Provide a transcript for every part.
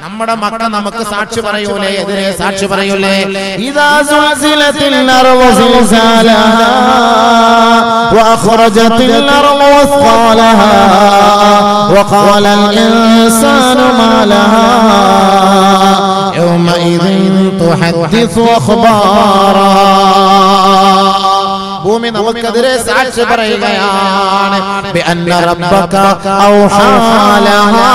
നമ്മുടെ മക്ക നമുക്ക് സാക്ഷി പറയൂലേ എതിരെ സാക്ഷി പറയൂലേ إذا زلزلت الأرض زلزالها وأخرجت الأرض أثقالها وقال الإنسان ما لها يومئذ تحدث أخبارها ഭൂമി നമുക്കെതിരെ സാക്ഷി പറയുകയാണ് بأن ربك أوحى لها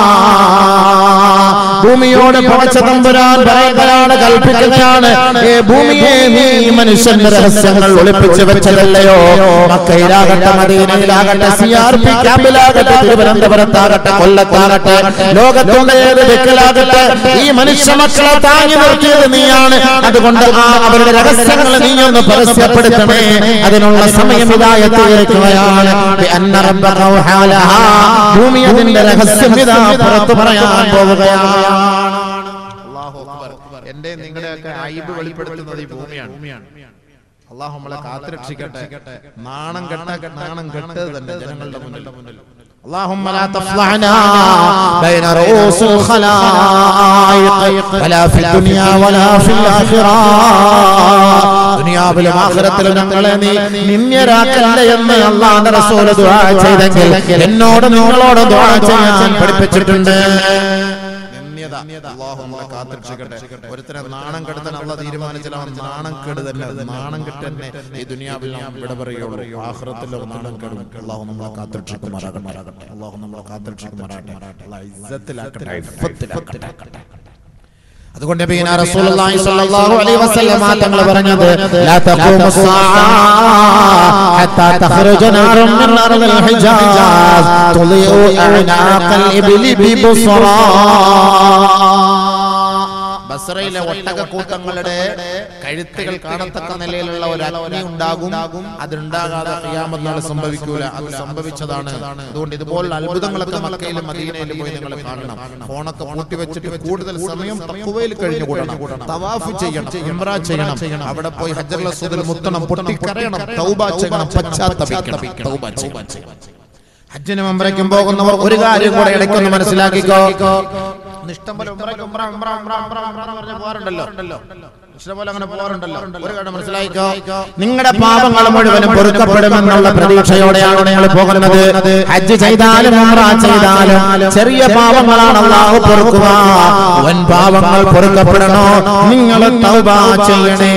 ഭൂമിയോട് പടച്ച തമ്പുരാൻ പറയുകയാണ് കൽപ്പിക്കുകയാണ് ഏ ഭൂമിയെ നീ മനുഷ്യന്റെ രഹസ്യങ്ങൾ ഒളിപ്പിച്ചു വെച്ചതല്ലയോ മക്കയിലാകട്ടെ മദീനയിലാകട്ടെ സി ആർ പി ക്യാമ്പിലാകട്ടെ തിരുവനന്തപുരത്താകട്ടെ കൊല്ലത്താകട്ടെ ലോകത്തിന്റെ ഏത് ദിക്കിലാകട്ടെ ഈ മനുഷ്യ മക്കളെ താങ്ങി നിർത്തിയത് നീയാണ് അതുകൊണ്ട് ആ അവരുടെ രഹസ്യങ്ങൾ നീ ഒന്ന് പരസ്യപ്പെടുത്തണേ അതിനുള്ള സമയം ഇതായി തീർക്കുകയാണ് بأن ربك أوحى لها. ഭൂമി അതിന്റെ രഹസ്യം ഇതാ പുറത്തു പറയാൻ പോവുകയാണ് അല്ലാഹു അക്ബർ. എന്റെ നിങ്ങളുടെയൊക്കെ അയിബ് വെളിപ്പെടുത്തുന്നത് ഈ ഭൂമിയാണ് അള്ളാഹു നമ്മളെ കാത്തുരക്ഷിക്കട്ടെ നാണം കെട്ട നാണം കെട്ടത് തന്നെ ജനങ്ങളുടെ മുന്നിൽ اللهم لا تفضحنا بين رؤوس الخلائق ولا في الدنيا ولا في الآخرة ദുനിയാവിലും ആഖിറത്തിലും ഞങ്ങളെ നീ നിന്ദ്യരാക്കല്ല എന്ന് അള്ളാഹുവിന്റെ റസൂൽ ദുആ ചെയ്തെങ്കിൽ എന്നോട് നിങ്ങളോട് ദുആ ചെയ്യാൻ പഠിപ്പിച്ചിട്ടുണ്ട് നിന്ദ്യത അള്ളാഹു നമ്മളെ കാത്തുരക്ഷിക്കട്ടെ ഒരുത്തരെ നാണം കെടുത്താൻ അള്ള തീരുമാനിച്ചാൽ അവൻ നാണം കേട് തന്നെ നാണം കെട്ട് തന്നെ ഈ ദുനിയാവിൽ നാം വിട പറയുള്ളൂ ആഹ്റത്തിലോ നാണം കെടും അള്ളാഹു നമ്മളെ കാത്തുരക്ഷിക്കുമാറാകട്ടെ അള്ളാഹു നമ്മളെ കാത്തുരക്ഷിക്കുമാറാകട്ടെ അള്ളാഹു ഇസ്സത്തിലാക്കട്ടെ ഇഫത്തിലാക്കട്ടെ അതുകൊണ്ട് നബീന റസൂലുള്ളാഹി സ്വല്ലല്ലാഹു അലൈഹി വസല്ലം തങ്ങൾ പറഞ്ഞത് ലാ തഖൂമു സ്സാഅ ഹത്താ തഖ്റുജ നാറുൻ മിൻ അർദിൽ ഹിജാസ് തുളിഉ അഅനാഖൽ ഇബ്ലി ബിബുസ്റാ ബസറയിലെ ഒട്ടകക്കൂട്ടങ്ങളുടെ കഴുത്തുകൾ കാണത്തക്ക നിലയിലുള്ള ഒരു അഗ്നി ഉണ്ടാകും അതുണ്ടാകാതെ ഖിയാമത്ത് നാൾ സംഭവിക്കൂല അത് സംഭവിച്ചതാണ് അതുകൊണ്ട് ഇതുപോലുള്ള അത്ഭുതങ്ങളൊക്കെ മക്കയിലും മദീനയിലും പോയി നിങ്ങൾ കാണണം ഫോണൊക്കെ പൂട്ടി വെച്ചിട്ട് കൂടുതൽ സമയം തഖ്വയിൽ കഴിഞ്ഞു കൂടണം തവാഫ് ചെയ്യണം ഇംറ ചെയ്യണം അവിടെ പോയി ഹജ്ജറുൽ അസ്വദിൽ മുത്തണം പൊട്ടിക്കരയണം തൗബ ചെയ്യണം പശ്ചാത്തപിക്കണം തൗബ ചെയ്യണം ഹജ്ജിനും ഉംറയ്ക്കും പോകുന്നവർ ഒരു കാര്യം കൂടെ ഇടയ്ക്കൊന്ന് മനസ്സിലാക്കിക്കോ ഇഷ്ടംപോലെ ഉംറയ്ക്ക് ഉംറ, ഉംറ, ഉംറ, ഉംറ, ഉംറ എന്ന് പറഞ്ഞ് പോകാറുണ്ടല്ലോ ഇഷ്ടംപോലെ അങ്ങനെ പോകാറുണ്ടല്ലോ ഒരു കാര്യം മനസ്സിലാക്കിക്കോ നിങ്ങളുടെ പാപങ്ങൾ മുഴുവനും പൊറുക്കപ്പെടുമെന്നുള്ള പ്രതീക്ഷയോടെയാണ് നിങ്ങൾ പോകുന്നത് ഹജ്ജ് ചെയ്താലും ഉംറ ചെയ്താലും ചെറിയ പാപങ്ങളാണ് അള്ളാഹു പൊറുക്കുക വൻ പാപങ്ങൾ പൊറുക്കപ്പെടണോ നിങ്ങൾ തൗബ ചെയ്യണേ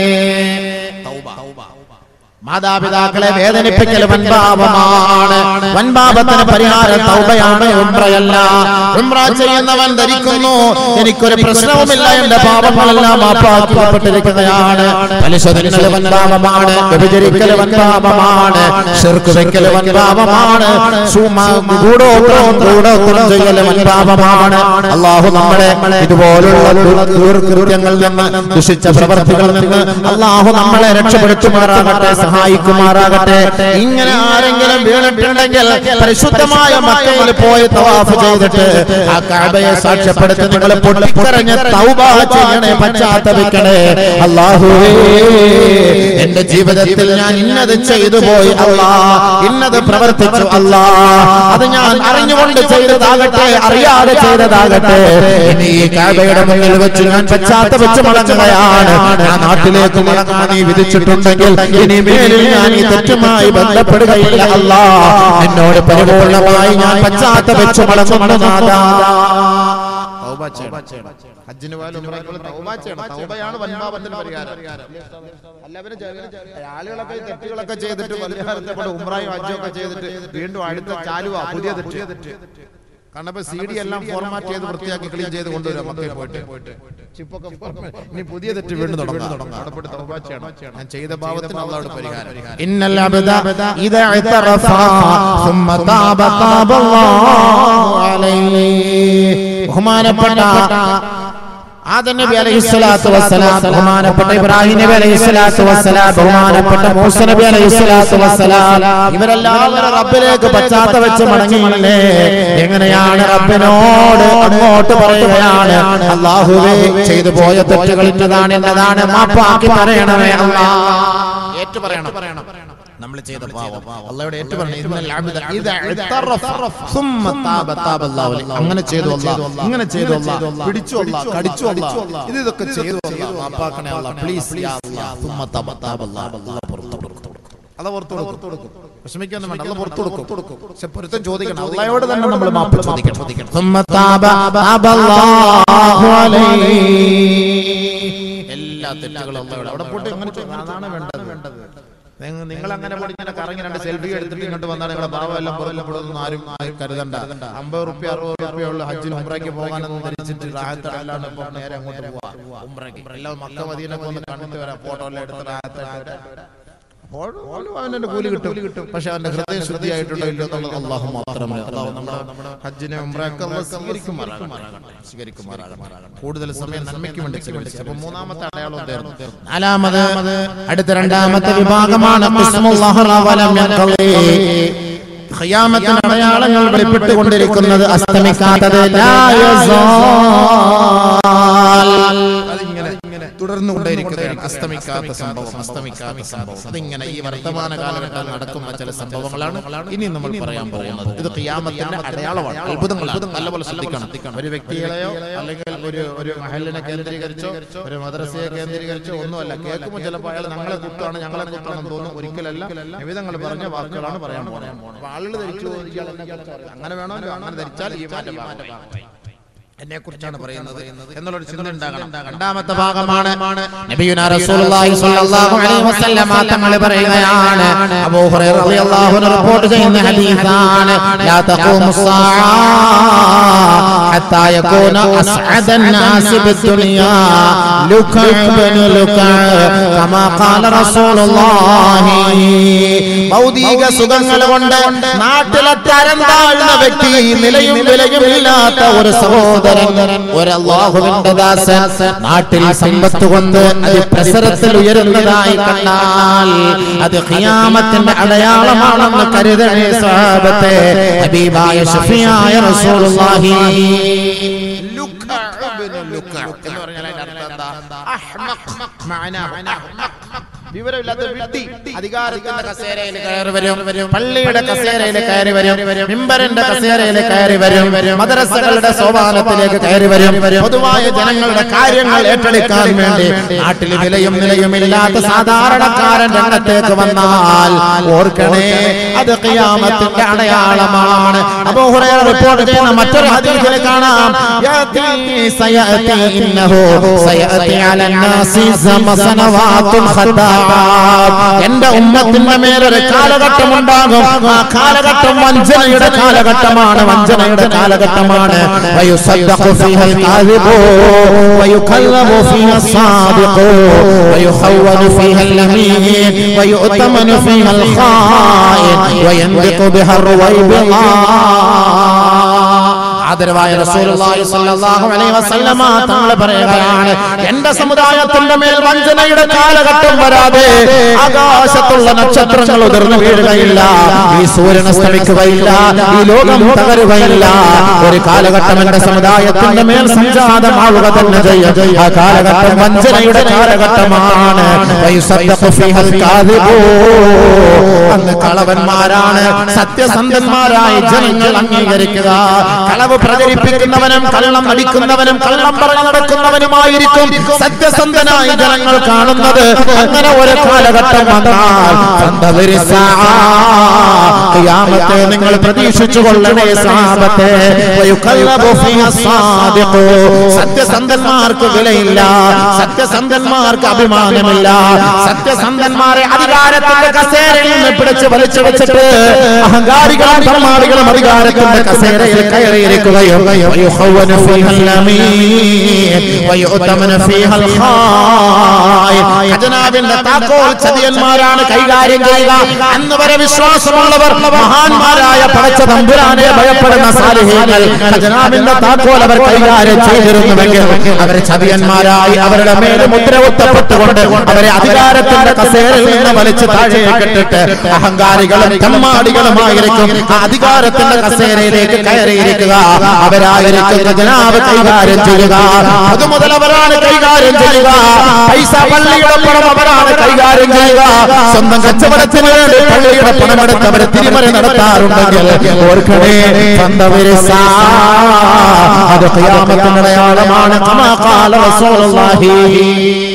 മാതാപിതാക്കളെ വേദനിപ്പിക്കൽ വൻപാപമാണ് വൻപാപത്തിന് പരിഹാരം തൗബയാണ് ഉംറയല്ല ഉംറ ചെയ്യുന്നവൻ ധരിക്കുന്നു എനിക്കൊരു പ്രശ്നവുമില്ല എന്റെ പാപങ്ങളെല്ലാം മാപ്പാക്കപ്പെട്ടിരിക്കുകയാണ് പലിശ തിന്നൽ വൻപാപമാണ് വ്യഭിചരിക്കൽ വൻപാപമാണ് ഷിർക്ക് വെക്കൽ വൻപാപമാണ് സുമ- ഗൂഢോത്രം ഗൂഢോത്രം ചെയ്യൽ വൻപാപമാണ് അള്ളാഹു നമ്മളെ ഇതുപോലുള്ള ദുർ- ദുർകൃത്യങ്ങളിൽ നിന്ന് ദുഷിച്ച പ്രവർത്തികളിൽ നിന്ന് അള്ളാഹു നമ്മളെ രക്ഷപ്പെടുത്തുമാറാകട്ടെ സഹായിക്കുമാറാകട്ടെ ഇങ്ങനെ ആരെങ്കിലും വീണിട്ടുണ്ടെങ്കിൽ പരിശുദ്ധമായ മക്കയിൽ പോയി തവാഫ് ചെയ്തിട്ട് ആ കാബയെ സാക്ഷ്യപ്പെടുത്തി നിങ്ങൾ പൊട്ടിക്കരഞ്ഞ് തൗബ ചെയ്യണേ പശ്ചാത്തപിക്കണേ അള്ളാഹുവേ എന്റെ ജീവിതത്തിൽ ഞാൻ ഇന്നത് ചെയ്തു പോയി അല്ലാ ഇന്നത് പ്രവർത്തിച്ചു അല്ലാ അത് ഞാൻ അറിഞ്ഞുകൊണ്ട് ചെയ്തതാകട്ടെ അറിയാതെ ചെയ്തതാകട്ടെ ഇനി ഈ കാബയുടെ മുന്നിൽ വെച്ച് ഞാൻ പശ്ചാത്തപിച്ച് മടങ്ങുകയാണ് ആ നാട്ടിലേക്ക് മടങ്ങാൻ നീ വിധിച്ചിട്ടുണ്ടെങ്കിൽ ഇനി മേലിൽ ഞാൻ ഈ തെറ്റുമായി ബന്ധപ്പെടുകയില്ല അല്ലാ എന്നോട് പരിപൂർണമായി ഞാൻ പശ്ചാത്തപിച്ച് മടങ്ങുന്നു നാഥാ തൗബ ചെയ്യണം ഹജ്ജിന് പോയാലും ഉംറയ്ക്ക് പോയാലും തൗബ ചെയ്യണം തൗബയാണ് വൻപാപത്തിന് പരിഹാരം അല്ല അവര് ചെറിയ- ആളുകളൊക്കെ ഈ തെറ്റുകളൊക്കെ ചെയ്തിട്ട് പരിഹാരത്തെ കൊണ്ട് ഉംറയും ഹജ്ജും ഒക്കെ ചെയ്തിട്ട് വീണ്ടും അടുത്ത ചാലുവാ പുതിയ തെറ്റ് കാരണം ഇപ്പൊ സി ഡി എല്ലാം ഫോർമാറ്റ് ചെയ്ത് വൃത്തിയാക്കി ക്ലീൻ ചെയ്ത് കൊണ്ടുവരാം മക്കയിൽ പോയിട്ട് ചിപ്പൊക്കെ format- ഇനി പുതിയ തെറ്റ് വീണ്ടും തുടങ്ങാം അവിടെ പോയിട്ട് തൗബ ചെയ്യണം ഞാൻ ചെയ്ത പാപത്തിന് അള്ളാഹുടെ പരിഹാരം إن العبد إذا اعترف ثم تاب تاب الله عليه ബഹുമാനപ്പെട്ട ആദം നബി അലൈഹി സ്വലാത്തു വസ്സലാം ബഹുമാനപ്പെട്ട ഇബ്രാഹിം നബി അലൈഹി സ്വലാത്തു വസ്സലാം ബഹുമാനപ്പെട്ട മൂസ നബി അലൈഹി സ്വലാത്തു വസ്സലാം ഇവരെല്ലാവരും റബ്ബിലേക്ക് പശ്ചാത്തപിച്ച് മടങ്ങിയില്ലേ എങ്ങനെയാണ് റബ്ബിനോട് അങ്ങോട്ട് പറയുകയാണ് അള്ളാഹുവേ ചെയ്തു പോയ തെറ്റുകൾ ഇന്നതാണ് എന്നതാണ് മാപ്പാക്കി പറയണമേ അല്ലാ ഏറ്റു പറയണം നമ്മൾ ചെയ്ത പാവം അള്ളയുടെ ഏറ്റു പറഞ്ഞു ഇന്നൽ അബ്ദ ഇദാ ഇത്തറഫ സുമ്മ താബ താബ അല്ലാഹു അലൈഹി. അങ്ങനെ ചെയ്തു അല്ലാഹ് ഇങ്ങനെ ചെയ്തു അല്ലാഹ് പിടിച്ചു അല്ലാഹ് കടിച്ചു അല്ലാഹ് ഇത് ഇതൊക്കെ ചെയ്തു അല്ലാഹ് മാപ്പാക്കണേ അല്ലാഹ് പ്ലീസ് യാ അല്ലാഹ് സുമ്മ താബ താബ അല്ലാഹ് അല്ലാഹ് പുറത്തു കൊടുക്കും അത് പുറത്തു കൊടുക്കും വിഷമിക്കൊന്നും വേണ്ട അത് പുറത്തു കൊടുക്കും പക്ഷെ പൊരുത്തം ചോദിക്കണം അള്ളയോട് തന്നെ നമ്മൾ മാപ്പ് ചോദിക്കണം സുമ്മ താബ താബ അല്ലാഹു അലൈഹി എല്ലാ തെറ്റുകളും അള്ളയോട് അവിടെ പോയിട്ട് അങ്ങനെ ചെയ്യണം. അതാണ് വേണ്ടത് നിങ്ങൾ- നിങ്ങൾ അങ്ങനെ പോയി ഇങ്ങനെ കറങ്ങി രണ്ട് സെൽഫി എടുത്തിട്ട് ഇങ്ങോട്ട് വന്നാൽ നിങ്ങളുടെ ഭാവം എല്ലാം പുറത്തുപെടുന്ന ആരും ആരും കരുതണ്ട അമ്പത് റുപ്യ അറുപത് റുപ്യ ഉള്ള ഹജ്ജിന് ഉംറയ്ക്ക് പോകാനൊന്നും ധരിച്ചിട്ട് റാഹത്തല്ലാണ്ട് ഇപ്പൊ നേരെ അങ്ങോട്ട് പോവാ ഉംറയ്ക്ക് എല്ലാം മക്ക മദീനൊക്കെ ഒന്ന് കണ്ടിട്ട് വരാം ഫോട്ടോ എല്ലാം എടുത്ത് റാഹത്തായിട്ട് അപ്പോൾ അവന്റെ കൂലി കിട്ടും പക്ഷെ അവന്റെ ഹൃദയം ശുദ്ധിയായിട്ടുണ്ടോ ഇല്ലയോ എന്നുള്ളത് അള്ളാഹു മാത്രമേ അള്ളാഹു നമ്മുടെ ഹജ്ജിനെ ഉംറയൊക്കെ അള്ളാഹു സ്വീകരിക്കുമാറാകട്ടെ. സ്വീകരിക്കുമാറാകട്ടെ. കൂടുതൽ സമയം നന്മയ്ക്ക് വേണ്ടി ചെലവഴിച്ചു അപ്പൊ മൂന്നാമത്തെ അടയാളം തീർന്നു നാലാമത് അടുത്ത രണ്ടാമത്തെ വിഭാഗമാണ് ഖിസ്മുല്ലാഹ് വലം യഖളി. ഖിയാമത്തിന്റെ അടയാളങ്ങൾ വെളിപ്പെട്ടുകൊണ്ടിരിക്കുന്നത് അസ്തമിക്കാത്തത് ലാ യസാൽ. അതിങ്ങനെ തുടർന്നുകൊണ്ടേയിരിക്കുകയാണ് അസ്തമിക്കാത്ത സംഭവം അസ്തമിക്കാത്ത സംഭവം അതിങ്ങനെ ഈ വർത്തമാന കാലഘട്ടത്തിൽ നടക്കുന്ന ചില സംഭവങ്ങളാണ് ഇനി നമ്മൾ പറയാൻ പോകുന്നത് ഇത് ഖിയാമത്തിന്റെ അടയാളമാണ് അത്ഭുതങ്ങളാണ് നല്ലപോലെ ശ്രദ്ധിക്കണം ഒരു വ്യക്തികളെയോ അല്ലെങ്കിൽ ഒരു ഒരു മഹലിനെ കേന്ദ്രീകരിച്ചോ ഒരു മദ്രസയെ കേന്ദ്രീകരിച്ചോ ഒന്നുമല്ല കേൾക്കുമ്പോൾ ചിലപ്പോൾ അയാൾ ഞങ്ങളെ കുത്താണ് ഞങ്ങളെ കുത്താണെന്ന് തോന്നുന്നു ഒരിക്കലല്ല വിവിധങ്ങൾ പറഞ്ഞ വാക്കുകളാണ് പറയാൻ പോകുന്നത് അപ്പൊ ആളുകൾ ധരിച്ചു ഇയാൾ എന്നെ കുറിച്ച് പറയും. അങ്ങനെ വേണമല്ലോ അങ്ങനെ ധരിച്ചാൽ ഈ മാറ്റം എന്നെ കുറിച്ചാണ് പറയുന്നത് എന്നുള്ളൊരു ചിന്ത ഉണ്ടാകണം രണ്ടാമത്തെ ഭാഗമാണ് നബിയുനാ റസൂലുള്ളാഹി സ്വല്ലല്ലാഹു അലൈഹി വസല്ലം തങ്ങൾ പറയുകയാണ് അബൂ ഹുറൈറ റളിയല്ലാഹു അൻഹു റിപ്പോർട്ട് ചെയ്യുന്ന ഹദീസാണ് ലാ തഖൂമു സ്സാഅ ഹത്താ യകൂന അസ്അദൻ നാസ് ബിദ്ദുനിയാ ലുക ഇബ്നു ലുക കമാ ഖാല റസൂലുള്ളാഹി ഭൗതിക സുഖങ്ങൾ കൊണ്ട് നാട്ടിലെ തരം താഴ്ന്ന വ്യക്തി നിലയും വിലയും ഇല്ലാത്ത ഒരു സഹോദരൻ ഒരു അള്ളാഹുവിന്റെ ദാസൻ നാട്ടിൽ സമ്പത്ത് കൊണ്ട് അത് പ്രസരത്തിൽ ഉയരുന്നതായി കണ്ടാൽ അത് ഖിയാമത്തിന്റെ അടയാളമാണെന്ന് കരുതണേ സാബത്തെ ഹബീബായ ഷഫിയായ റസൂലുള്ളാഹി ലുക ഇബ്നു ലുക എന്ന് പറഞ്ഞാൽ അതിന്റെ അർത്ഥം എന്താ അഹ്മഖ് മഅനാഹു അഹ്മഖ് വിവരമില്ലാത്ത വിഡ്ഢി അധികാരത്തിന്റെ കസേരയിൽ കയറി വരും പള്ളിയുടെ കസേരയിൽ കയറി വരും മിമ്പറിന്റെ കസേരയിൽ കയറി വരും മദ്രസകളുടെ സോപാനത്തിലേക്ക് കയറി വരും പൊതുവായ ജനങ്ങളുടെ കാര്യങ്ങൾ ഏറ്റെടുക്കാൻ വേണ്ടി നാട്ടിൽ വിലയും നിലയും ഇല്ലാത്ത സാധാരണക്കാരൻ രംഗത്തേക്ക് വന്നാൽ ഓർക്കണേ അത് ഖിയാമത്തിന്റെ അടയാളമാണ് അബൂ ഹുറൈറ റിപ്പോർട്ട് ചെയ്യുന്ന മറ്റൊരു ഹദീസിൽ കാണാം യാതി സയഅതി ഇന്നഹു സയഅതി അലൻ നാസി സമസനവാത്തുൻ ഖത്താ എന്റെ ഉമ്മത്തിന്റെ മേലൊരു കാലഘട്ടം ഉണ്ടാകും ആ കാലഘട്ടം വഞ്ചനയുടെ കാലഘട്ടമാണ് വഞ്ചനയുടെ കാലഘട്ടമാണ് വയുസദ്ദഖു ഫീഹൽ കാദിബു വയുകല്ലബു ഫീഹൽ സാദിഖു വയുഖവ്വനു ഫീഹൽ അമീൻ വയുഅ്തമനു ഫീഹൽ ഖായിൻ വയൻദിഖു ബിഹർ വൈബിളാ ആദരവായ റസൂലുള്ളാഹി സ്വല്ലല്ലാഹു അലൈഹി വസല്ലമ തങ്ങൾ പറയുകയാണ് എന്റെ സമുദായത്തിന്റെ മേൽ വഞ്ചനയുടെ കാലഘട്ടം വരാതെ ആകാശത്തുള്ള നക്ഷത്രങ്ങൾ ഉതിർന്നു വീഴുകയില്ല ഈ സൂര്യൻ അസ്തമിക്കുകയില്ല ഈ ലോകം തകരുകയില്ല ഒരു കാലഘട്ടം എന്റെ സമുദായത്തിന്റെ മേൽ സംജാതമാവുക തന്നെ ചെയ്യും ആ കാലഘട്ടം വഞ്ചനയുടെ കാലഘട്ടമാണ് വയുസദ്ദഖു ഫീഹൽ കാദിബൂ. അന്ന് കളവന്മാരാണ് സത്യസന്ധന്മാരായ ജനങ്ങൾ അംഗീകരിക്കുക കളവ് പ്രചരിപ്പിക്കുന്നവനും കള്ളം നടിക്കുന്നവനും കള്ളം പറഞ്ഞു നടക്കുന്നവനുമായിരിക്കും സത്യസന്ധനായ ജനങ്ങൾ കാണുന്നത് അങ്ങനെ ഒരു കാലഘട്ടം വന്നാൽ ഫന്തദിരി സാആ. ഖിയാമത്തെ നിങ്ങൾ പ്രതീക്ഷിച്ചു കൊള്ളണേ സാപത്തെ വയുകല്ലബു ഫീഹ സാദിഖു. സത്യസന്ധന്മാർക്ക് വിലയില്ല സത്യസന്ധന്മാർക്ക് അഭിമാനമില്ല സത്യസന്ധന്മാരെ അധികാരത്തിന്റെ കസേരയിൽ നിന്ന് പിടിച്ച് വലിച്ചു വെച്ചിട്ട് അഹങ്കാരികളും തമ്മാടികളും അധികാരത്തിന്റെ കസേരയിൽ കയറിയിരിക്കുകയും വയുഖവ്വനു ഫീഹൽ അമീൻ വയുഅ്തമനു ഫീഹൽ ഖായിൻ. ഖജനാവിന്റെ താക്കോൽ ചതിയന്മാരാണ് കൈകാര്യം ചെയ്യുക അന്ന് വരെ വിശ്വാസമുള്ളവർ മഹാന്മാരായ പടച്ച തമ്പുരാനെ ഭയപ്പെടുന്ന സാലിഹ്യങ്ങൾ ഖജനാവിന്റെ താക്കോൽ അവർ കൈകാര്യം ചെയ്തിരുന്നുവെങ്കിൽ അവരെ ചതിയന്മാരായി അവരുടെ മേലെ മുദ്ര കുത്തപ്പെട്ടുകൊണ്ട് അവരെ അധികാരത്തിന്റെ കസേരയിൽ നിന്ന് വലിച്ച് താഴേക്കിട്ടിട്ട് അഹങ്കാരികളും തമ്മാടികളുമായിരിക്കും ആ അധികാരത്തിന്റെ കസേരയിലേക്ക് കയറിയിരിക്കുക അവരായിരിക്കുന്ന ജനാബ് കൈകാര്യം ചെയ്യുക അത് മുതൽ അവരാണ് കൈകാര്യം ചെയ്യുക പൈസ പള്ളിയുടെ പണം അവരാണ് കൈകാര്യം ചെയ്യുക സ്വന്തം കച്ചവടത്തിന് വേണ്ടി പള്ളിയുടെ പണമെടുത്ത് അവർ തിരിമറി നടത്താറുണ്ടെങ്കിൽ ഓർക്കണേ സ്വന്തം അത് ഖിയാമത്തിന്റെ അടയാളമാണ് കമാ ഖാല റസൂലുള്ളാഹി